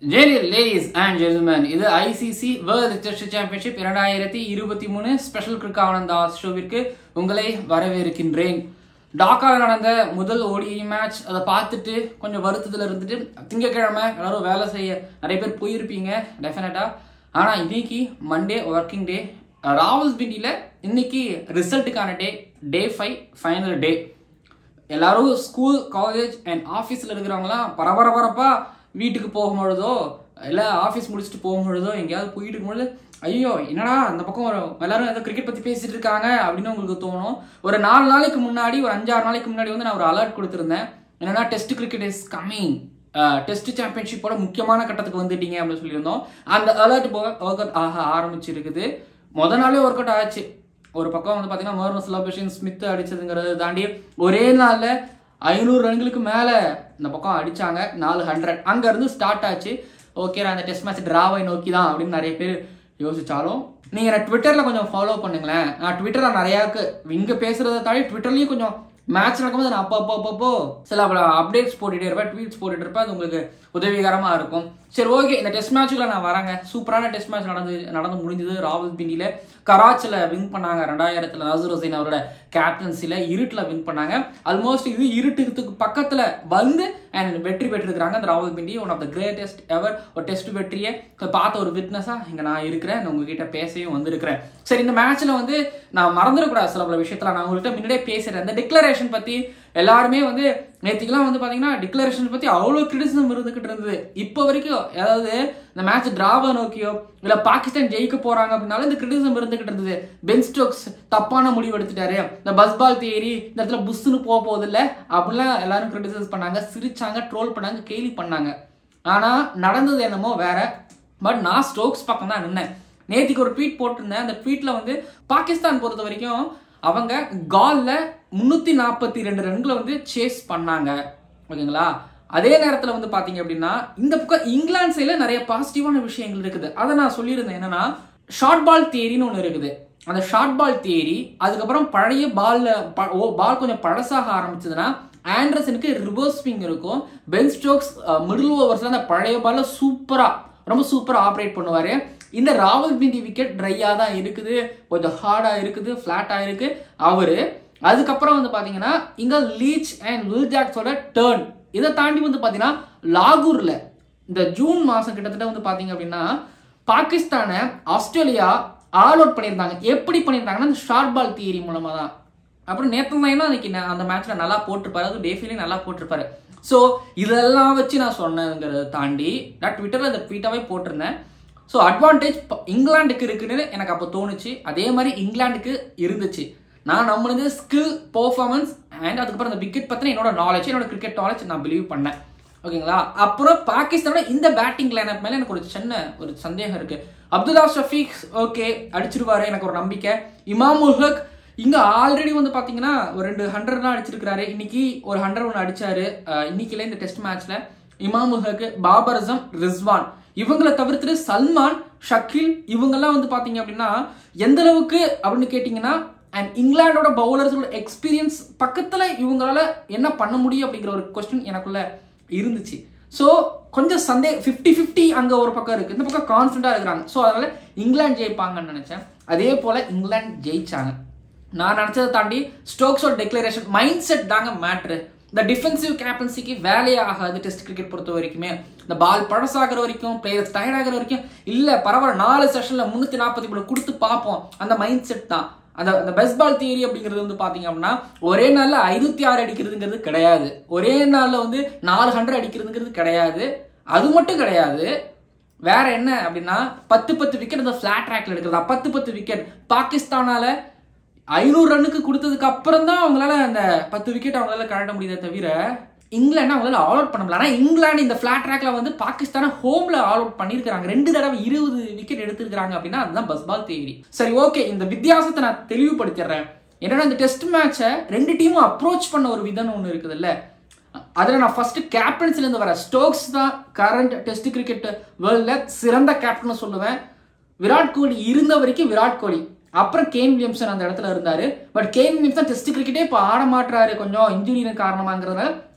ஜேரியல் ladies and gentlemen இது ICC world test championship இரண்டாயிரத்தி இருபத்தி மூணு ஸ்பெஷல் கிரிக்கானந்தாஸ் ஷோவிற்கு உங்களை வரவேற்கின்றேன் டாக்காவில் நடந்த முதல் ஓடிஐ மேட்ச் அதை பார்த்துட்டு கொஞ்சம் வருத்தத்தில் இருந்துட்டு திங்கக்கிழமை எல்லாரும் வேலை செய்ய நிறைய பேர் போயிருப்பீங்க டெஃபினட்டா ஆனால் இன்னைக்கு மண்டே ஒர்க்கிங் டே ராவல்ஸ் பிண்டியில் இன்னைக்கு ரிசல்ட்டுக்கான டே டே ஃபைவ் ஃபைனல் டே எல்லாரும் ஸ்கூல் காலேஜ் அண்ட் ஆஃபீஸில் இருக்கிறவங்களாம் பரபரப்பரப்பா வீட்டுக்கு போகும்பொழுதோ இல்லை ஆஃபீஸ் முடிச்சுட்டு போகும்பொழுதோ எங்கேயாவது போயிட்டு இருக்கும்பொழுது ஐயோ என்னடா அந்த பக்கம் ஒரு எல்லாரும் ஏதோ கிரிக்கெட் பற்றி பேசிட்டு இருக்காங்க அப்படின்னு உங்களுக்கு தோணும் ஒரு நாலு நாளைக்கு முன்னாடி ஒரு அஞ்சாறு நாளைக்கு முன்னாடி வந்து நான் ஒரு அலர்ட் கொடுத்துருந்தேன் என்னன்னா test cricket is coming test சாம்பியன்ஷிப்போட முக்கியமான கட்டத்துக்கு வந்துட்டீங்க அப்படின்னு சொல்லியிருந்தோம் அந்த அலர்ட் போக ஒர்க் அவுட் ஆக ஆரம்பிச்சிருக்குது முத நாளே ஒர்க் அவுட் ஆச்சு ஒரு பக்கம் வந்து பார்த்தீங்கன்னா மர்மஸ் லபேஷன் ஸ்மித் அடிச்சதுங்கிறத தாண்டி ஒரே நாளில் ஐநூறு ரன்களுக்கு மேலே இந்த பக்கம் அடிச்சாங்க நாலு ஹண்ட்ரட் அங்கேருந்து ஸ்டார்ட் ஆச்சு ஓகே அந்த டெஸ்ட் மேட்ச் டிராவை நோக்கி தான் அப்படின்னு நிறைய பேர் யோசிச்சாலும் நீங்கள் என்ன ட்விட்டரில் கொஞ்சம் ஃபாலோ பண்ணுங்களேன் நான் ட்விட்டரில் நிறையாக்கு இங்கே பேசுகிறத தாண்டி ட்விட்டர்லேயும் கொஞ்சம் மேட்ச் நடக்கும்போது நான் அப்போ அப்போ அப்பப்போ சில அப்டேட்ஸ் போட்டுகிட்டே இருப்பேன் ட்வீட்ஸ் போட்டுட்டு இருப்பேன் அது உங்களுக்கு உதவிகரமாக இருக்கும் சரி ஓகே இந்த டெஸ்ட் மேட்ச்சுக்குள்ள நான் வரேங்க சூப்பரான டெஸ்ட் மேட்ச் நடந்து நடந்து முடிஞ்சது ராவல் பிண்டியில் கராச்சியில் வின் பண்ணாங்க ரெண்டாயிரத்தில் நசூர் ஹுசைன் அவரோட கேப்டன்சியில் இருட்டில் வின் பண்ணாங்க ஆல்மோஸ்ட் இது இருட்டுக்கு பக்கத்தில் வந்து அண்ட் வெற்றி பெற்றிருக்கிறாங்க அந்த Rawalpindi one of the greatest ever ஒரு டெஸ்ட் வெற்றியை பார்த்த ஒரு விட்னஸாக இங்கே நான் இருக்கிறேன் உங்ககிட்ட பேசவும் வந்திருக்கிறேன் சரி இந்த மேட்ச்சில் வந்து நான் மறந்துடக்கூடாது சில பல விஷயத்தில் நான் உங்கள்கிட்ட முன்னாடியே பேசுகிறேன் இந்த டிக்ளரேஷன் பற்றி எல்லாருமே வந்து நேற்றுக்கெல்லாம் வந்து பார்த்தீங்கன்னா டிக்ளரேஷன் பற்றி அவ்வளோ கிரிட்டிசிசம் இருந்துகிட்டு இருந்தது இப்போ வரைக்கும் அதாவது இந்த மேட்ச் டிராவை நோக்கியோ இல்லை பாகிஸ்தான் ஜெயிக்க போறாங்க அப்படின்னாலும் இந்த கிரிட்டிசிசம் இருந்துகிட்டு இருந்தது பென் ஸ்டோக்ஸ் தப்பான முடிவு எடுத்துட்டாரு இந்த பஸ் பால் தேரி இந்த இடத்துல புஷ்னு போக போகுது இல்லை அப்படிலாம் எல்லாரும் கிரிட்டிசைஸ் பண்ணாங்க சிரிச்சாங்க ட்ரோல் பண்ணாங்க கேலி பண்ணாங்க ஆனால் நடந்தது என்னமோ வேற பட் நான் ஸ்டோக்ஸ் பக்கம் தான் நின்னேன் நேற்றுக்கு ஒரு ட்வீட் போட்டிருந்தேன் அந்த ட்வீட்டில் வந்து பாகிஸ்தான் பொறுத்த வரைக்கும் அவங்க காலில் முந்நூற்றி நாற்பத்தி ரெண்டு ரன்களை வந்து சேஸ் பண்ணாங்க ஓகேங்களா அதே நேரத்தில் வந்து பார்த்தீங்க அப்படின்னா இந்த பக்கம் இங்கிலாந்து சைடில் நிறைய பாசிட்டிவான விஷயங்கள் இருக்குது அதை நான் சொல்லியிருந்தேன் என்னன்னா ஷார்ட் பால் தேரின்னு ஒன்று இருக்குது அந்த ஷார்ட் பால் தேரி அதுக்கப்புறம் பழைய பாலில் ஓ பால் கொஞ்சம் பழசாக ஆரம்பிச்சதுன்னா ஆண்டர்சனுக்கு ரிவர்ஸ் ஸ்விங் இருக்கும் பென் ஸ்டோக்ஸ் மிடில் ஓவர்ஸில் அந்த பழைய பாலில் சூப்பராக ரொம்ப சூப்பராக ஆப்ரேட் பண்ணுவார் இந்த ராவல் பிந்தி விக்கெட் ட்ரையாக தான் இருக்குது கொஞ்சம் ஹார்டாக இருக்குது ஃப்ளாட்டாக இருக்கு அவர் அதுக்கப்புறம் வந்து பார்த்தீங்கன்னா இங்கே லீச் அண்ட் வில் ஜாக்ஸோட டேர்ன் இதை தாண்டி வந்து பார்த்தீங்கன்னா லாகூரில் இந்த ஜூன் மாதம் கிட்டத்தட்ட வந்து பார்த்தீங்க அப்படின்னா பாகிஸ்தானை ஆஸ்திரேலியா ஆல் அவுட் பண்ணியிருந்தாங்க எப்படி பண்ணியிருந்தாங்கன்னா இந்த ஷார்ட் பால் தியரி மூலமாக தான் அப்புறம் நேற்று தான் அன்னைக்கு அந்த மேட்ச்ல நல்லா போட்டிருப்பாரு அது டேஃபிலையும் நல்லா போட்டிருப்பாரு ஸோ இதெல்லாம் வச்சு நான் சொன்னதுங்கிறத தாண்டி நான் ட்விட்டரில் இந்த ட்வீட்டாகவே போட்டிருந்தேன் ஸோ அட்வான்டேஜ் இங்கிலாந்துக்கு இருக்குன்னு எனக்கு அப்போ தோணுச்சு அதே மாதிரி இங்கிலாந்துக்கு இருந்துச்சு நான் நம்மளுது ஸ்கில் பர்ஃபார்மன்ஸ் அண்ட் அதுக்கப்புறம் அந்த விக்கெட் பற்றின என்னோட நாலேஜ் என்னோட கிரிக்கெட் நாலேஜ் நான் பிலீவ் பண்ணேன் ஓகேங்களா அப்புறம் பாகிஸ்தானோட இந்த பேட்டிங் லைனப் மேலே எனக்கு ஒரு சின்ன ஒரு சந்தேகம் இருக்கு அப்துல்லா ஷஃபீக் ஓகே அடிச்சிருவாரு எனக்கு ஒரு நம்பிக்கை இமாம் உல் ஹக் இங்க ஆல்ரெடி வந்து பாத்தீங்கன்னா ஒரு ரெண்டு ஹண்ட்ரட் தான் அடிச்சிருக்காரு இன்னைக்கு ஒரு ஹண்ட்ரட் ஒன்று அடிச்சாரு இன்னைக்குல இந்த டெஸ்ட் மேட்ச்ல இமாம் உல் ஹக் பாபர் அசம் ரிஸ்வான் இவங்களை தவிர்த்துட்டு சல்மான் ஷக்கீல் இவங்கெல்லாம் வந்து பாத்தீங்க அப்படின்னா எந்த அளவுக்கு அப்படின்னு கேட்டீங்கன்னா அண்ட் இங்கிலாண்டோட பவுலர்ஸோட எக்ஸ்பீரியன்ஸ் பக்கத்துல இவங்களால என்ன பண்ண முடியும் அப்படிங்கிற ஒரு கொஸ்டின் எனக்குள்ள இருந்துச்சு ஸோ கொஞ்சம் சந்தே ஃபிஃப்டி ஃபிஃப்டி அங்கே ஒரு பக்கம் இருக்குது இந்த பக்கம் கான்ஃபிடண்டாக இருக்கிறாங்க ஸோ அதனால இங்கிலாந்து ஜெயிப்பாங்கன்னு நினச்சேன் அதே போல் இங்கிலாந்து ஜெயிச்சாங்க நான் நினச்சதை தாண்டி ஸ்டோக்ஸோட டெக்ளரேஷன் மைண்ட் செட் தாங்க மேட்ரு இந்த டிஃபென்சிவ் கேப்டன்சிக்கு வேலையே ஆகாது டெஸ்ட் கிரிக்கெட் பொறுத்த வரைக்குமே இந்த பால் பழசாகிற வரைக்கும் பிளேயர்ஸ் டயர்ட் ஆகிற வரைக்கும் இல்லை பரவாயில்ல நாலு செஷனில் முந்நூற்றி நாற்பத்தி மூணு கொடுத்து பார்ப்போம் அந்த மைண்ட் செட் தான் அந்த அந்த பெஸ்ட் பால் தியரி அப்படிங்கிறது வந்து பார்த்தீங்க அப்படின்னா ஒரே நாளில் ஐநூற்றி ஆறு அடிக்கிறதுங்கிறது கிடையாது ஒரே நாளில் வந்து நாலு ஹண்ட்ரட் அடிக்கிறதுங்கிறது கிடையாது அது மட்டும் கிடையாது வேற என்ன அப்படின்னா பத்து பத்து விக்கெட் அந்த ஃபிளாட் ட்ராக்ல எடுக்கிறதா பத்து பத்து விக்கெட் பாகிஸ்தானால ஐநூறு ரன்னுக்கு கொடுத்ததுக்கு அப்புறம் தான் அவங்களால அந்த பத்து விக்கெட் அவங்களால கழட்ட முடியுதே தவிர இங்கிலாந்து அவங்களால ஆல் அவுட் பண்ண முடியல ஆனால் இங்கிலாந்து இந்த ஃபிளாட் ட்ராக்ல வந்து பாகிஸ்தானை ஹோம்ல ஆல் அவுட் பண்ணியிருக்காங்க ரெண்டு தடவை இருபது விக்கெட் எடுத்திருக்காங்க அப்படின்னா அதுதான் பஸ் பால் தேரி சரி ஓகே இந்த வித்தியாசத்தை நான் தெளிவுபடுத்திடுறேன் என்னன்னா இந்த டெஸ்ட் மேட்சை ரெண்டு டீமும் அப்ரோச் பண்ண ஒரு விதம் ஒன்று இருக்குது இல்ல அதில் நான் ஃபர்ஸ்ட் கேப்டன்ஸ்ல இருந்து வர ஸ்டோக்ஸ் தான் கரண்ட் டெஸ்ட் கிரிக்கெட் வேர்ல்ட்ல சிறந்த கேப்டன் சொல்லுவேன் விராட் கோலி இருந்த வரைக்கும் விராட் கோலி அப்புறம் கேன் வில்லியம்சன் அந்த இடத்துல இருந்தாரு பட் கேன் வில்லியம்சன் டெஸ்ட் கிரிக்கெட்டே இப்போ ஆட மாட்டுறாரு கொஞ்சம் இன்ஜுரியின் காரணமாங்கிறதுனால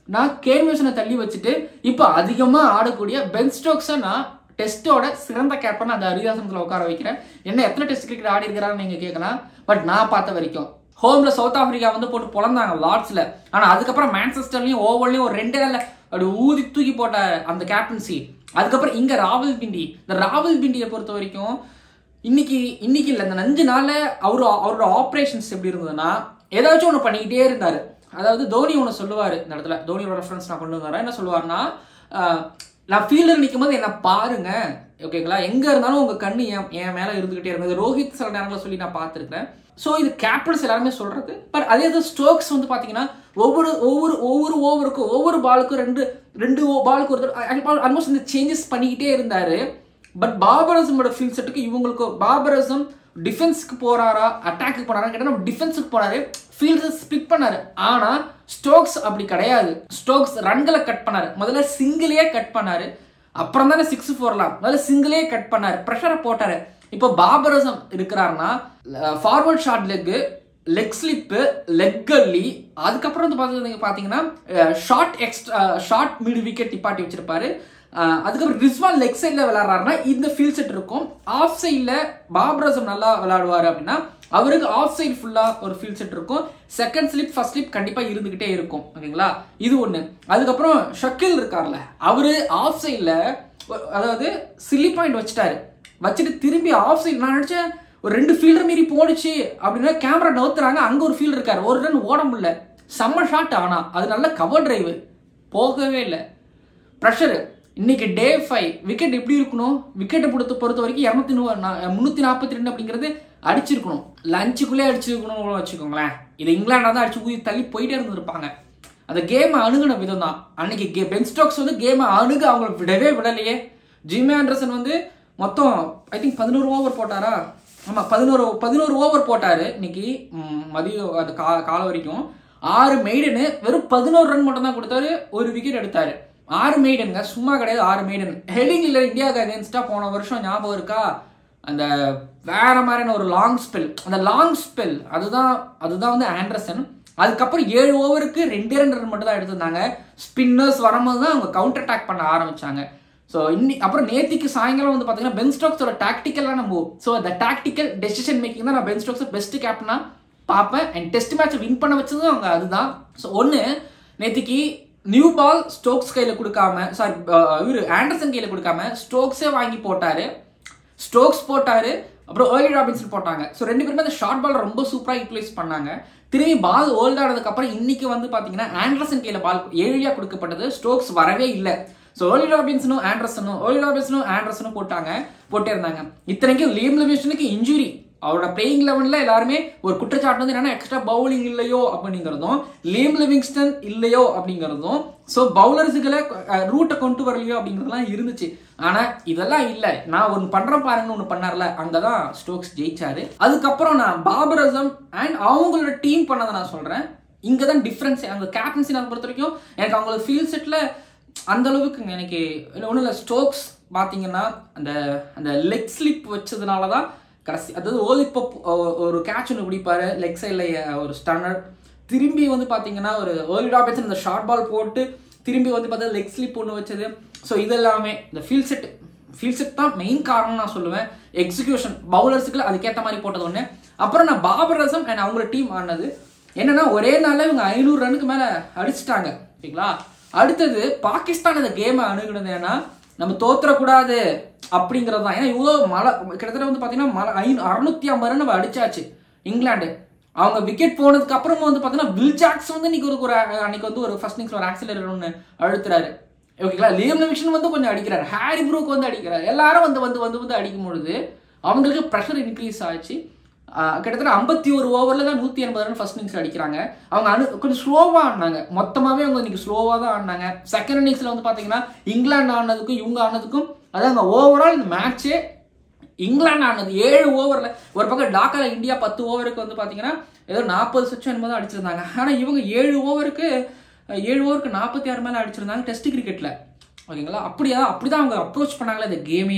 நான் கேன்வசனை தள்ளி வச்சுட்டு இப்போ அதிகமாக ஆடக்கூடிய பென் ஸ்டோக்ஸை நான் டெஸ்ட்டோட சிறந்த கேப்டன் அந்த அரிதாசனத்தில் உட்கார வைக்கிறேன் என்ன எத்தனை டெஸ்ட் கிரிக்கெட் ஆடி இருக்கிறான்னு நீங்கள் கேட்கலாம் பட் நான் பார்த்த வரைக்கும் ஹோம்ல சவுத் ஆப்பிரிக்கா வந்து போட்டு பொழந்தாங்க லார்ட்ஸ்ல ஆனா அதுக்கப்புறம் மான்செஸ்டர்லயும் ஓவர்லயும் ஒரு ரெண்டு நாள்ல அப்படி ஊதி தூக்கி போட்ட அந்த கேப்டன்சி அதுக்கப்புறம் இங்க ராவல் பிண்டி இந்த ராவல் பிண்டியை பொறுத்த வரைக்கும் இன்னைக்கு இன்னைக்கு இல்லை இந்த அஞ்சு நாள்ல அவரு அவரோட ஆப்ரேஷன்ஸ் எப்படி இருந்ததுன்னா ஏதாச்சும் ஒன்று பண்ணிக்கிட்டே இருந்தாரு அதாவது தோனி ஒன்று சொல்லுவாரு இந்த இடத்துல தோனியோட ரெஃபரன்ஸ் நான் கொண்டு வந்தேன் என்ன சொல்லுவாருன்னா ஆஹ், நான் ஃபீல்டர் நிற்கும் போது என்ன பாருங்க ஓகேங்களா எங்க இருந்தாலும் உங்க கண்ணு என் என் மேல இருந்துகிட்டே இருக்கும் இது ரோஹித் சில நேரங்களில் சொல்லி நான் பார்த்துருக்கேன் ஸோ இது கேப்டன்ஸ் எல்லாருமே சொல்றது பட் அதே இது ஸ்டோக்ஸ் வந்து பாத்தீங்கன்னா ஒவ்வொரு ஒவ்வொரு ஒவ்வொரு ஓவருக்கும் ஒவ்வொரு பாலுக்கும் ரெண்டு ரெண்டு பாலுக்கு ஒருத்தர் ஆல்மோஸ்ட் இந்த சேஞ்சஸ் பண்ணிக்கிட்டே இருந்தாரு பட் பாபரசமோட ஃபீல் செட்டுக்கு இவங்களுக்கு பாபரசம் டிஃபென்ஸ்க்கு போறாரா அட்டாக்கு போறாரா கேட்டா டிஃபென்ஸுக்கு போறாரு ஃபீல்டு ஸ்பிளிட் பண்ணாரு ஆனா ஸ்டோக்ஸ் அப்படி கிடையாது ஸ்டோக்ஸ் ரன்களை கட் பண்ணாரு முதல்ல சிங்கிளே கட் பண்ணாரு அப்புறம் தானே சிக்ஸ் ஃபோர்லாம் முதல்ல சிங்கிளே கட் பண்ணாரு ப்ரெஷரை போட்டாரு இப்போ பாபரசம் இருக்கிறாருன்னா forward short leg leg slip leg gully அதுக்கப்புறம் வந்து பார்த்தீங்க பார்த்தீங்கன்னா short extra short mid wicket நிப்பாட்டி வச்சிருப்பாரு அஹ் அதுக்கப்புறம் ரிஸ்வான் லெக் சைடில் விளையாடுறாருன்னா இந்த ஃபீல் செட் இருக்கும் ஆஃப் சைடில் பாபரசம் நல்லா விளையாடுவார் அப்படின்னா அவருக்கு ஆஃப் சைடு ஃபுல்லாக ஒரு ஃபீல் செட் இருக்கும் செகண்ட் ஸ்லிப் ஃபர்ஸ்ட் ஸ்லிப் கண்டிப்பாக இருந்துகிட்டே இருக்கும் ஓகேங்களா இது ஒன்று அதுக்கப்புறம் ஷக்கில் இருக்கார்ல அவரு ஆஃப் சைடில் அதாவது சில்லி பாயிண்ட் வச்சுட்டாரு வச்சுட்டு திரும்பி ஆஃப் சைடு நான் நினச்சேன் ஒரு ரெண்டு ஃபீல்டர் மீறி போடுச்சு அப்படின்னா கேமரா நவுத்துறாங்க அங்கே ஒரு ஃபீல்டர் இருக்காரு ஒரு ரன் ஓட முடியல செம்ம ஷாட் ஆனா அது நல்ல கவர் டிரைவு போகவே இல்லை ப்ரெஷரு இன்னைக்கு டே ஃபைவ் விக்கெட் எப்படி இருக்கணும் விக்கெட்டை பொறுத்த பொறுத்த வரைக்கும் இரநூத்தி முந்நூற்றி நாற்பத்தி ரெண்டு அப்படிங்கிறது அடிச்சிருக்கணும் லஞ்சுக்குள்ளே அடிச்சிருக்கணும்னு வச்சுக்கோங்களேன் இது இங்கிலாண்டாக தான் அடிச்சு ஊதி தள்ளி போயிட்டே இருந்திருப்பாங்க அந்த கேமை அணுகுன விதம் தான் அன்னைக்கு கே பென் ஸ்டோக்ஸ் வந்து கேமை அணுக அவங்கள விடவே விடலையே ஜிம்மி ஆண்டர்சன் வந்து மொத்தம் ஐ திங்க் பதினோரு ஓவர் போட்டாரா ஆமாம் பதினோரு பதினோரு ஓவர் போட்டார் இன்னைக்கு ம், மதியம் அது கா காலம் வரைக்கும் ஆறு மெய்டனு வெறும் பதினோரு ரன் மட்டும் தான் கொடுத்தாரு ஒரு விக்கெட் எடுத்தாரு ஆறு மெய்டனுங்க சும்மா கிடையாது ஆறு மெய்டன் ஹெடிங் இல்லை இந்தியாவுக்கு அகேன்ஸ்டா போன வருஷம் ஞாபகம் இருக்கா அந்த வேற மாதிரியான ஒரு லாங் ஸ்பெல் அந்த லாங் ஸ்பெல் அதுதான் அதுதான் வந்து ஆண்டர்சன் அதுக்கப்புறம் ஏழு ஓவருக்கு ரெண்டே ரெண்டு ரன் மட்டும் தான் எடுத்திருந்தாங்க ஸ்பின்னர்ஸ் வரும்போது தான் அவங்க கவுண்டர் அட்டாக் பண்ண ஆரம்பிச்சாங்க ஸோ இன்னி அப்புறம் நேத்திக்கு சாயங்காலம் வந்து பார்த்தீங்கன்னா பென் ஸ்டோக்ஸோட டாக்டிக்கலான மூவ் ஸோ அந்த டாக்டிக்கல் டெசிஷன் மேக்கிங் தான் நான் பென் ஸ்டோக்ஸ் பெஸ்ட் கேப்டனா பார்ப்பேன் அண்ட் டெஸ்ட் மேட்ச் வின் பண்ண வச்சதும் அவங்க அதுதான் ஸோ ஒன்று நேத்திக்கு நியூ பால் ஸ்டோக்ஸ் கையில் கொடுக்காம சாரி இவர் ஆண்டர்சன் கையில் கொடுக்காம ஸ்டோக்ஸே வாங்கி போட்டாரு ஸ்டோக்ஸ் போட்டாரு அப்புறம் ஏர்லி ராபின்சன் போட்டாங்க ஸோ ரெண்டு பேருமே அந்த ஷார்ட் பால் ரொம்ப சூப்பராக யூட்டிலைஸ் பண்ணாங்க திரும்பி பால் ஓல்ட் ஆனதுக்கு அப்புறம் இன்னைக்கு வந்து பாத்தீங்கன்னா ஆண்டர்சன் கையில பால் ஏழியா கொடுக்கப்பட்டது ஸ்டோக்ஸ் வரவே இல்லை ஸோ ஏர்லி ராபின்சனும் ஆண்டர்சனும் ஏர்லி ராபின்சனும் ஆண்டர்சனும் போட்டாங்க போட்டே இருந்தாங்க இத்தனைக்கும் லீம் லிவிஷனுக்கு இன்ஜுரி அவரோட பிளேயிங் லெவன்ல எல்லாருமே ஒரு குற்றச்சாட்டு வந்து என்னன்னா எக்ஸ்ட்ரா பவுலிங் இல்லையோ அப்படிங்கிறதும் லீம் லிவிங்ஸ்டன் இல்லையோ அப்படிங்கிறதும் ஸோ பவுலர்ஸுகளை ரூட்டை கொண்டு வரலையோ அப்படிங்கிறதுலாம் இருந்துச்சு ஆனா இதெல்லாம் இல்லை நான் ஒன்று பண்றேன் பாருங்க ஒன்று பண்ணார்ல அங்கதான் ஸ்டோக்ஸ் ஜெயிச்சாரு அதுக்கப்புறம் நான் பாபர் அசம் அண்ட் அவங்களோட டீம் பண்ணதை நான் சொல்றேன் இங்க தான் டிஃப்ரென்ஸ் அவங்க கேப்டன்சி நான் பொறுத்த வரைக்கும் எனக்கு அவங்களோட ஃபீல் செட்ல அந்த அளவுக்கு எனக்கு ஒன்றும் இல்லை ஸ்டோக்ஸ் பார்த்தீங்கன்னா அந்த அந்த லெக் ஸ்லிப் வச்சதுனால தான் கடைசி அதாவது ஓலிப்போ ஒரு கேட்ச் ஒன்று பிடிப்பாரு லெக் சைடில் ஒரு ஸ்டன்னர் திரும்பி வந்து பார்த்தீங்கன்னா ஒரு ஏர்லி ராபின்சன் இந்த ஷார்ட் பால் போட்டு திரும்பி வந்து பார்த்தா லெக் ஸ்லிப் ஒன்று வச்சது ஸோ இது எல்லாமே இந்த ஃபீல் செட் ஃபீல் செட் தான் மெயின் காரணம் நான் சொல்லுவேன் எக்ஸிகியூஷன் பவுலர்ஸுக்கு அதுக்கேற்ற மாதிரி போட்டது ஒன்று அப்புறம் நான் பாபர் ரசம் அண்ட் அவங்களோட டீம் ஆனது என்னன்னா ஒரே நாளில் இவங்க ஐநூறு ரனுக்கு மேலே அடிச்சிட்டாங்க ஓகேங்களா அடுத்தது பாகிஸ்தான் இந்த கேமை அணுகுனது ஏன்னா நம்ம தோத்துறக்கூடாது அப்படிங்கிறது தான் ஏன்னா இவ்வளோ மழை கிட்டத்தட்ட வந்து பார்த்தீங்கன்னா மழை ஐநூ அறுநூத்தி ஐம்பது ரன் நம்ம அடிச்சாச்சு இங்கிலாந்து அவங்க விக்கெட் போனதுக்கு அப்புறமா வந்து பார்த்தீங்கன்னா பில் ஜாக்ஸ் வந்து இன்னைக்கு ஒரு ஒரு அன்னைக்கு வந்து ஒரு ஃபர்ஸ்ட் இன்னிங்ஸ் ஒரு ஆக்சிலர் ஒன்று அழுத்துறாரு ஓகேங்களா லியம் லிவிஷன் வந்து கொஞ்சம் அடிக்கிறாரு ஹாரி ப்ரூக் வந்து அடிக்கிறாரு எல்லாரும் வந்து வந்து வந்து வந்து அடிக்கும் பொழுது அவங்களுக்கு ப்ரெஷர் இன்க்ரீஸ் ஆச்சு ஆஹ் கிட்டத்தட்ட ஐம்பத்தி ஒரு ஓவரில் தான் நூற்றி எண்பது ரன் ஃபர்ஸ்ட் இன்னிங்ஸ் அடிக்கிறாங்க அவங்க அனு கொஞ்சம் ஸ்லோவாக ஆடினாங்க மொத்தமாகவே அவங்க இன்னைக்கு ஸ்லோவாக தான் ஆடினாங்க செகண்ட் இன்னிங்ஸில் வந்து பார்த்தீங்கன்னா இங்கிலாந்து ஆனதுக்கும் இவங்க ஆனதுக்கும் அதாவது ஓவரால் இந்த மேட்ச்சே இங்கிலாந்து ஆனது ஏழு ஓவரில் ஒரு பக்கம் டாக்கால இந்தியா பத்து ஓவருக்கு வந்து பார்த்தீங்கன்னா ஏதோ நாற்பது சுச்சம் என்னமோ தான் அடிச்சிருந்தாங்க ஆனால் இவங்க ஏழு ஓவருக்கு ஏழு ஓவருக்கு நாற்பத்தி ஆறு மேலே அடிச்சிருந்தாங்க டெஸ்ட் கிரிக்கெட்டில் ஓகேங்களா அப்படியா அப்படிதான் அவங்க அப்ரோச் பண்ணாங்களே இந்த கேமையே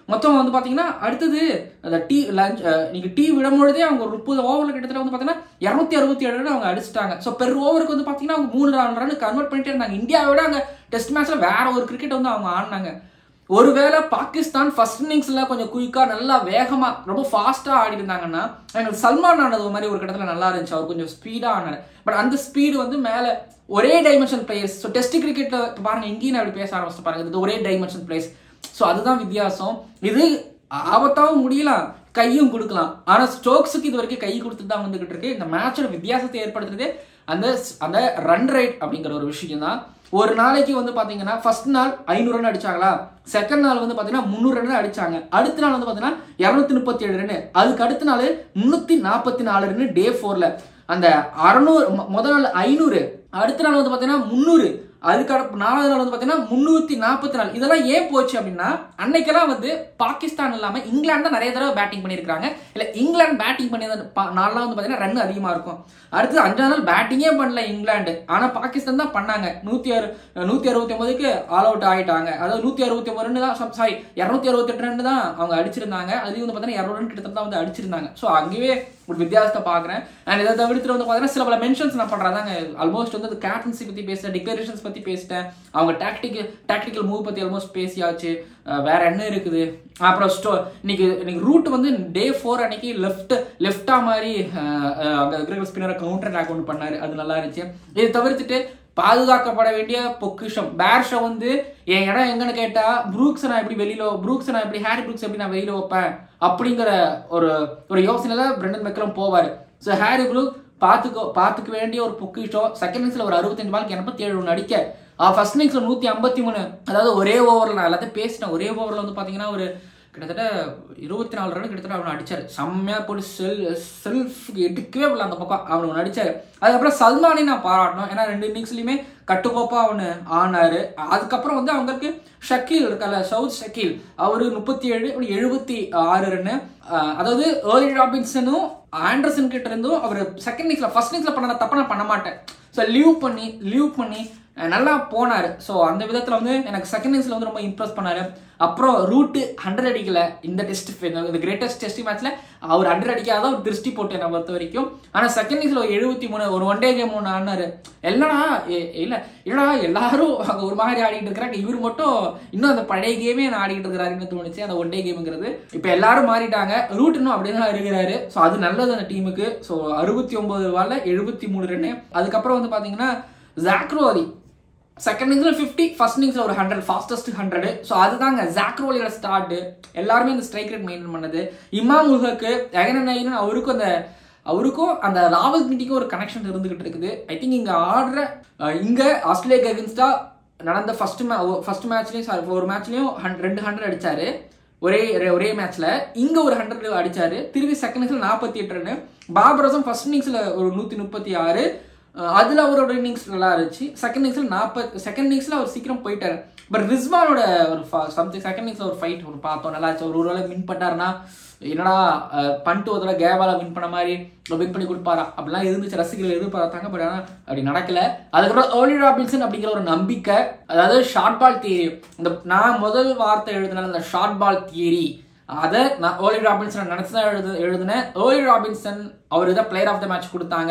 மொத்தம் வந்து பாத்தீங்கன்னா அடுத்தது அந்த டீ லஞ்ச் நீங்க டீ விடும்பொழுதே அவங்க ஒரு முப்பது ஓவர்ல கிட்டத்தட்ட வந்து பாத்தீங்கன்னா இருநூத்தி அறுபத்தி ஏழு ரன் அவங்க அடிச்சிட்டாங்க ஸோ பெர் ஓவருக்கு வந்து பாத்தீங்கன்னா அவங்க மூணு நாலு ரன் கன்வெர்ட் பண்ணிட்டே இருந்தாங்க இந்தியாவோட அங்க டெஸ்ட் மேட்ச்ல வேற ஒரு கிரிக்கெட் வந்து அவங்க ஆடினாங்க ஒருவேளை பாகிஸ்தான் ஃபர்ஸ்ட் இன்னிங்ஸ்ல கொஞ்சம் குயிக்கா நல்லா வேகமா ரொம்ப ஃபாஸ்டா ஆடி இருந்தாங்கன்னா எங்களுக்கு சல்மான் ஆனது ஒரு மாதிரி ஒரு கட்டத்துல நல்லா இருந்துச்சு அவர் கொஞ்சம் ஸ்பீடா ஆனாரு பட் அந்த ஸ்பீடு வந்து மேல ஒரே டைமென்ஷன் பிளேயர்ஸ் ஸோ டெஸ்ட் கிரிக்கெட்ல பாருங்க இங்கேயும் நான் அப்படி பேச ஆரம்பிச்சு பாருங்க இது ஒரே டைமென்ஷன் பிளேஸ் ஸோ அதுதான் வித்தியாசம் இது ஆபத்தாவும் முடியலாம் கையும் கொடுக்கலாம் ஆனா ஸ்டோக்ஸுக்கு இது வரைக்கும் கை கொடுத்துட்டு தான் வந்துகிட்டு இருக்கு இந்த மேட்சோட வித்தியாசத்தை ஏற்படுத்துறது அந்த அந்த ரன் ரேட் அப்படிங்கிற ஒரு விஷயம் தான் ஒரு நாளைக்கு வந்து பாத்தீங்கன்னா ஃபர்ஸ்ட் நாள் ஐநூறு ரன் அடிச்சாங்களா செகண்ட் நாள் வந்து பாத்தீங்கன்னா முந்நூறு ரன் அடிச்சாங்க அடுத்த நாள் வந்து பாத்தீங்கன்னா இருநூத்தி முப்பத்தி ஏழு ரன் அதுக்கு அடுத்த நாள் முன்னூத்தி நாற்பத்தி நாலு ரன் டே ஃபோர்ல அந்த அறநூறு முதல் நாள் ஐநூறு அடுத்த நாள் வந்து பாத்தீங்கன்னா முந்நூறு அதுக்கு அடுத்த நாலாவது நாள் வந்து பாத்தீங்கன்னா முன்னூத்தி நாற்பத்தி நாலு இதெல்லாம் ஏன் போச்சு அப்படின்னா அன்னைக்கெல்லாம் வந்து பாகிஸ்தான் இல்லாம இங்கிலாந்து தான் நிறைய தடவை பேட்டிங் பண்ணியிருக்காங்க இல்ல இங்கிலாந்து பேட்டிங் பண்ணி நாலாம் வந்து பாத்தீங்கன்னா ரன் அதிகமா இருக்கும் அடுத்து அஞ்சாவது நாள் பேட்டிங்கே பண்ணல இங்கிலாந்து ஆனா பாகிஸ்தான் தான் பண்ணாங்க நூத்தி அறு நூத்தி அறுபத்தி ஒன்பதுக்கு ஆல் அவுட் ஆயிட்டாங்க அதாவது நூத்தி அறுபத்தி ஒன்பது ரன் தான் சாரி இருநூத்தி அறுபத்தி எட்டு ரன் தான் அவங்க அடிச்சிருந்தாங்க அது வந்து பாத்தீங்கன்னா இருநூறு ரன் கிட்டத்தட்ட தான் வந்து அடிச்சிருந்தாங்க ஸோ அங்கேயே ஒரு வித்தியாசத்தை பாக்குறேன் அண்ட் இதை தவிர்த்து வந்து பாத்தீங்கன்னா சில பல மென்ஷன்ஸ் நான் பண்றாங்க ஆல்மோஸ்ட் வந்து கேப்டன்சி பத்தி பேசிட்டேன் டிக்ளரேஷன்ஸ் பத்தி பேசிட்டேன் அவங்க டாக்டிக்கல் டாக்டிக்கல் மூவ் பத்தி ஆல்மோஸ்ட் பேசியாச்சு வேற என்ன இருக்குது அப்புறம் ஸ்டோ இன்னைக்கு இன்னைக்கு ரூட் வந்து டே ஃபோர் அன்னைக்கு லெஃப்ட் லெஃப்டா மாதிரி அங்க இருக்கிற ஸ்பின்னரை கவுண்டர் அட்டாக் ஒன்று பண்ணாரு அது நல்லா இருந்துச்சு இதை தவிர்த்துட்டு பாதுகாக்கப்பட வேண்டிய பொக்கிஷம் பேர்ஷை வந்து என் இடம் எங்கன்னு கேட்டா ப்ரூக்ஸ் நான் எப்படி வெளியில ப்ரூக்ஸ் நான் எப்படி ஹாரி ப்ரூக்ஸ் எப்படி நான் வெளியில வைப்பேன் அப்படிங்கிற ஒரு ஒரு யோசனையில பிரெண்டன் மெக்கலம் போவார் ஸோ ஹாரி ப்ரூக் பார்த்துக்கோ பார்த்துக்க வேண்டிய ஒரு பொக்கிஷம் செகண்ட் இன்னிங்ஸ்ல ஒரு அறுபத்தஞ்சு பாலுக்கு எண்பத்தி ஏழு ஒன்று அடிக்க ஃபர்ஸ்ட் இன்னிங்ஸ்ல நூத்தி ஐம்பத்தி மூணு அதாவது ஒரே ஓவர்ல நான் எல்லாத்தையும் பேசினேன் ஒரே ஓவர்ல வந்து பாத்தீங்கன்னா ஒரு கிட்டத்தட்ட இருபத்தி நாலு ரன் கிட்டத்தட்ட அவனை அடிச்சாரு செம்மையா போட்டு செல் செல்ஃப் எடுக்கவே முடியல அந்த பக்கம் அவன் ஒன்று அடிச்சாரு அதுக்கப்புறம் சல்மானே நான் பாராட்டணும் ஏன்னா ரெண்டு இன்னிங்ஸ்லயுமே கட்டுக்கோப்பா அவனு ஆனாரு அதுக்கப்புறம் வந்து அவங்களுக்கு ஷக்கீல் இருக்கல சவுத் ஷக்கீல் அவரு முப்பத்தி ஏழு எழுபத்தி ஆறு ரன்னு அதாவது ஏர்லி ராபின்சனும் ஆண்டர்சன் கிட்ட இருந்தும் அவர் செகண்ட் இன்னிங்ஸ்ல ஃபர்ஸ்ட் இன்னிங்ஸ்ல பண்ண தப்ப நான் பண்ண மாட்டேன் ஸோ லீவ் பண்ணி லீவ் பண்ணி நல்லா போனாரு ஸோ அந்த விதத்தில் வந்து எனக்கு செகண்ட் இன்னிங்ஸ்ல வந்து ரொம்ப இம்ப்ரெஸ் பண்ணாரு அப்புறம் ரூட்டு ஹண்ட்ரட் அடிக்கல இந்த டெஸ்ட் இந்த கிரேட்டஸ்ட் டெஸ்ட் மேட்ச்ல அவர் ஹண்ட்ரட் அடிக்காத ஒரு திருஷ்டி போட்டு என்னை பொறுத்த வரைக்கும் ஆனால் செகண்ட் இன்னிங்ஸ்ல ஒரு எழுபத்தி மூணு ஒரு ஒன் டே கேம் ஒன்று ஆனாரு இல்லைனா இல்லை இல்லடா எல்லாரும் அங்கே ஒரு மாதிரி ஆடிட்டு இருக்கிறாங்க இவர் மட்டும் இன்னும் அந்த பழைய கேமே நான் ஆடிட்டு இருக்கிறாருன்னு தோணுச்சு அந்த ஒன் டே கேமுங்கிறது இப்போ எல்லாரும் மாறிட்டாங்க ரூட் இன்னும் அப்படியே தான் இருக்கிறாரு ஸோ அது நல்லது அந்த டீமுக்கு ஸோ அறுபத்தி ஒன்பது வாரில் எழுபத்தி மூணு ரன்னு அதுக்கப்புறம் வந்து பார்த்தீங்கன்னா ஜாக்ரோரி செகண்ட் இன்னிங்ஸ்ல ஃபிஃப்டி ஃபர்ஸ்ட் இன்னிங்ஸ்ல ஒரு ஹண்ட்ரட் ஃபாஸ்டஸ்ட் ஹண்ட்ரட் ஸோ அதுதாங்க ஜாக்ரோலியோட ஸ்டார்ட் எல்லாருமே இந்த ஸ்ட்ரைக் ரேட் மெயின்டைன் பண்ணது இமாம் உல்ஹக்கு எகனன் ஐயன் அவருக்கும் அந்த அவருக்கும் அந்த ராவல் கிண்டிக்கும் ஒரு கனெக்ஷன் இருந்துகிட்டு இருக்குது ஐ திங்க் இங்க ஆடுற இங்க ஆஸ்திரேலியாக்கு அகேன்ஸ்டா நடந்த ஃபர்ஸ்ட் மே ஃபர்ஸ்ட் மேட்ச்லயும் சாரி ஒரு மேட்ச்லயும் ரெண்டு ஹண்ட்ரட் அடிச்சாரு ஒரே ஒரே மேட்ச்ல இங்க ஒரு ஹண்ட்ரட் அடிச்சாரு திருப்பி செகண்ட் இன்னிங்ஸ்ல நாற்பத்தி எட்டு ரன் பாபரசம் ஃபர்ஸ்ட் இன்னிங்ஸ்ல ஒரு நூத்தி முப்பத்தி ஆறு அதுல அவரோட இன்னிங்ஸ் நல்லா இருந்துச்சு செகண்ட் இன்னிங்ஸ்ல நாற்பது செகண்ட் இன்னிங்ஸ்ல அவர் சீக்கிரம் போயிட்டாரு பட் ரிஸ்வானோட ஒரு சம்திங் செகண்ட் இன்னிங்ஸ்ல ஒரு ஃபைட் ஒன்று பார்த்தோம் நல்லா இருந்துச்சு ஒரு ஒரு வேளை வின் பண்ணாருன்னா என்னடா பண்ணிட்டு ஒரு தடவை கேபால வின் பண்ண மாதிரி வின் பண்ணி கொடுப்பாரா அப்படிலாம் இருந்துச்சு ரசிகர்கள் எதிர்பார்த்தாங்க பட் ஆனால் அப்படி நடக்கல அதுக்கப்புறம் ஏர்லி ராபின்சன் அப்படிங்கிற ஒரு நம்பிக்கை அதாவது ஷார்ட் பால் தியரி இந்த நான் முதல் வார்த்தை எழுதின அந்த ஷார்ட் பால் தியரி அதை நான் ஏர்லி ராபின்சன் நினச்சி தான் எழுது எழுதினேன் ஏர்லி ராபின்சன் அவர் இதை பிளேயர் ஆஃப் த மேட்ச் கொடுத்தாங்க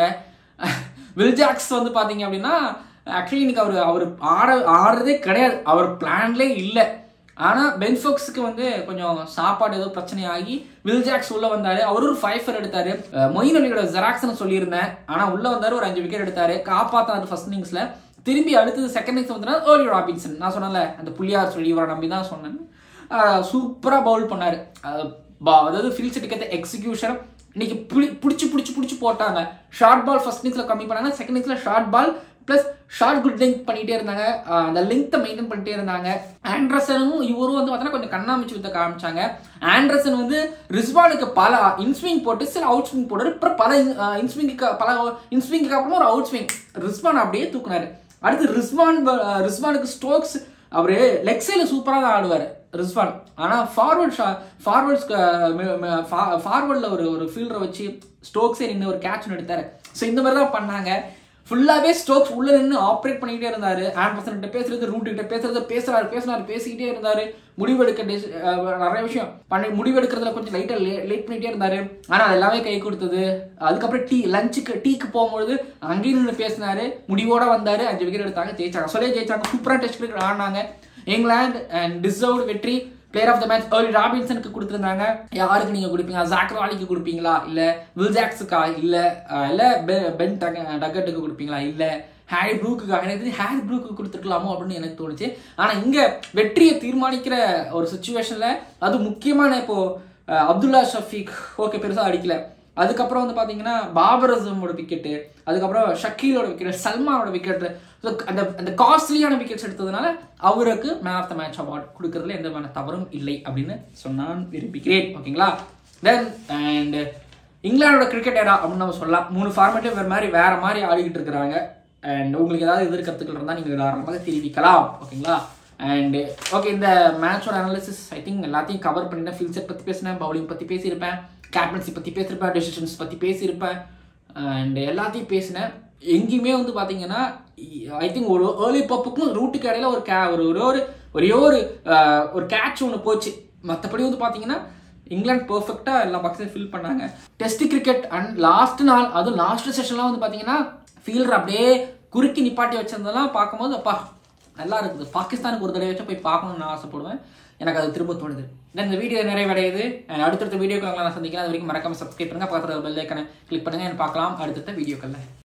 வில் ஜாக்ஸ் வந்து பார்த்தீங்க அப்படின்னா ஆக்சுவலி இன்னைக்கு அவர் அவர் ஆட ஆடுறதே கிடையாது அவர் பிளான்லே இல்லை ஆனால் பென்ஃபோக்ஸுக்கு வந்து கொஞ்சம் சாப்பாடு ஏதோ பிரச்சனையாகி வில் ஜாக்ஸ் உள்ள வந்தாரு அவர் ஒரு ஃபைவ் எடுத்தாரு மொயின் அலியோட ஜெராக்ஸ்னு சொல்லியிருந்தேன் ஆனால் உள்ள வந்தாரு ஒரு அஞ்சு விக்கெட் எடுத்தாரு காப்பாத்தாரு ஃபர்ஸ்ட் இன்னிங்ஸ்ல திரும்பி அடுத்தது செகண்ட் இன்னிங்ஸ் வந்து ஏர்லி ராபின்சன் நான் சொன்னல அந்த புள்ளியார் சொல்லி இவரை நம்பி தான் சொன்னேன் சூப்பராக பவுல் பண்ணாரு அதாவது ஃபீல்ட் டிக்கெட் எக்ஸிக்யூஷன் இன்னைக்கு புடி பிடிச்சி பிடிச்சி பிடிச்சி போட்டாங்க ஷார்ட் பால் ஃபர்ஸ்ட் இன்னிங்ஸ்ல கம்மி பண்ணாங்க செகண்ட் இன்னிங்ஸ்ல short ball plus short good length பண்ணிட்டே இருந்தாங்க அந்த லெங்த்தை மெயின்டைன் பண்ணிட்டே இருந்தாங்க ஆண்ட்ரசனும் இவரும் வந்து பார்த்தீங்கன்னா கொஞ்சம் கண்ணாமிச்சு வித்த காமிச்சாங்க ஆண்ட்ரசன் வந்து ரிஸ்வானுக்கு பல இன்ஸ்விங் போட்டு சில அவுட் ஸ்விங் போட்டாரு அப்புறம் பல இன்ஸ்விங்க்கு பல இன்ஸ்விங்க்கு அப்புறமா ஒரு அவுட் ஸ்விங் ரிஸ்வான் அப்படியே தூக்குனாரு அடுத்து ரிஸ்வான் ரிஸ்வானுக்கு ஸ்டோக்ஸ் அவரு லெக் சைடில் சூப்பராக தான் ஆடுவார் ரிஸ்வான் ஆனால் ஃபார்வர்ட் ஷா ஃபார்வர்ட்ஸ் ஃபார்வர்டில் ஒரு ஒரு ஃபீல்டரை வச்சு ஸ்டோக்ஸே நின்று ஒரு கேட்ச் எடுத்தார் ஸோ இந்த மாதிரி தான் பண்ணாங்க ஃபுல்லாவே ஸ்டோக்ஸ் உள்ள நின்று ஆப்ரேட் பண்ணிக்கிட்டே இருந்தாரு ஆம்பர்சன் கிட்ட பேசுறது ரூட் கிட்ட பேசுறது பேசுறாரு பேசுறாரு பேசிக்கிட்டே இருந்தாரு முடிவெடுக்க டெசி- அஹ் நிறைய விஷயம் பண்ணி முடிவெடுக்கிறதுல கொஞ்சம் லைட்டா லேட் பண்ணிட்டே இருந்தாரு ஆனா அது எல்லாமே கை கொடுத்தது அதுக்கப்புறம் டீ லஞ்சுக்கு டீக்கு போகும்போது அங்கேயும் நின்று பேசினாரு முடிவோட வந்தாரு அஞ்சு விக்கெட் எடுத்தாங்க ஜெயிச்சாங்க சொல்லே ஜெயிச்சாங்க சூப்பரா டெஸ்ட் கிரிக்கெட் ஆடினாங்க இங்கிலாந்து அண்ட் டிசர்வ்டு வெற்றி player of the match Ollie ராபின்சனுக்கு கொடுத்துருந்தாங்க யாருக்கு நீங்க கொடுப்பீங்க ஜாக்ராலிக்கு கொடுப்பீங்களா இல்ல வில் ஜாக்ஸுக்கா இல்ல அஹ், இல்ல பெ- பென் டக- டகட்டுக்கு கொடுப்பீங்களா இல்ல ஹாரி ப்ரூக்குக்கா எனக்கு தெரிஞ்சு ஹாரி ப்ரூக்கு கொடுத்துருக்கலாமோ அப்படின்னு எனக்கு தோணுச்சு ஆனா இங்க வெற்றியை தீர்மானிக்கிற ஒரு சுச்சுவேஷன்ல அது முக்கியமான இப்போ அஹ், அப்துல்லா ஷஃபீக் ஓகே பெருசா அடிக்கல அதுக்கப்புறம் வந்து பாத்தீங்கன்னா பாபர் அசமோட விக்கெட்டு அதுக்கப்புறம் ஷக்கீலோட விக்கெட் சல்மானோட விக்கெட் அந்த அந்த காஸ்ட்லியான விக்கெட்ஸ் எடுத்ததுனால அவருக்கு man of the match award கொடுக்கறதுல எந்த விதமான தவறும் இல்லை அப்படின்னு சொன்னான் விரும்புகிறேன் ஓகேங்களா தென் அண்ட் இங்கிலாந்தோட கிரிக்கெட் ஏரா அப்படின்னு நம்ம சொல்லலாம் மூணு ஃபார்மேட்டே வேறு மாதிரி வேற மாதிரி ஆடிக்கிட்டு இருக்கிறாங்க அண்ட் உங்களுக்கு ஏதாவது எதிர் கருத்துக்கள் இருந்தால் நீங்கள் தாராளமாக தெரிவிக்கலாம் ஓகேங்களா அண்ட் ஓகே இந்த மேட்சோட அனாலிசிஸ் ஐ திங்க் எல்லாத்தையும் கவர் பண்ணிட்டேன் ஃபில் செட் பற்றி பேசினேன் பவுலிங் பற்றி பேசியிருப்பேன் கேப்டன்சி பற்றி பேசியிருப்பேன் டெசிஷன்ஸ் பற்றி பேசியிருப்பேன் அண்ட் எல்லாத்தையும் பேசினேன் எங்கேயுமே வந்து பார்த்தீங்கன்னா ஐ திங்க் ஒரு ஏர்லி பப்புக்கும் ரூட்டுக்கு இடையில ஒரு கே ஒரு ஒரே ஒரு ஒரே ஒரு அஹ், ஒரு கேட்ச் ஒன்று போச்சு மற்றபடி வந்து பார்த்தீங்கன்னா இங்கிலாந்து பெர்ஃபெக்டாக எல்லா பாக்ஸையும் ஃபில் பண்ணாங்க டெஸ்ட் கிரிக்கெட் அண்ட் லாஸ்ட் நாள் அதுவும் லாஸ்ட் செஷன்லாம் வந்து பார்த்தீங்கன்னா ஃபீல்டர் அப்படியே குறுக்கி நிப்பாட்டி வச்சிருந்ததெல்லாம் பார்க்கும்போது அப்பா நல்லா இருக்குது பாகிஸ்தானுக்கு ஒரு தடவை வச்சு போய் பார்க்கணும்னு நான் ஆசைப்படுவேன் எனக்கு அது திரும்ப தோணுது Then இந்த வீடியோ நிறைவடையுது And அடுத்தடுத்த வீடியோக்களை நான் சந்திக்கிறேன் அது வரைக்கும் மறக்காம சப்ஸ்கிரைப் பண்ணுங்க பக்கத்தில் பெல் ஐக்கனை கிளிக் பண்ணுங்க எனக்கு பார்க்கலாம் அடுத்தடுத்த வீடியோக்களில்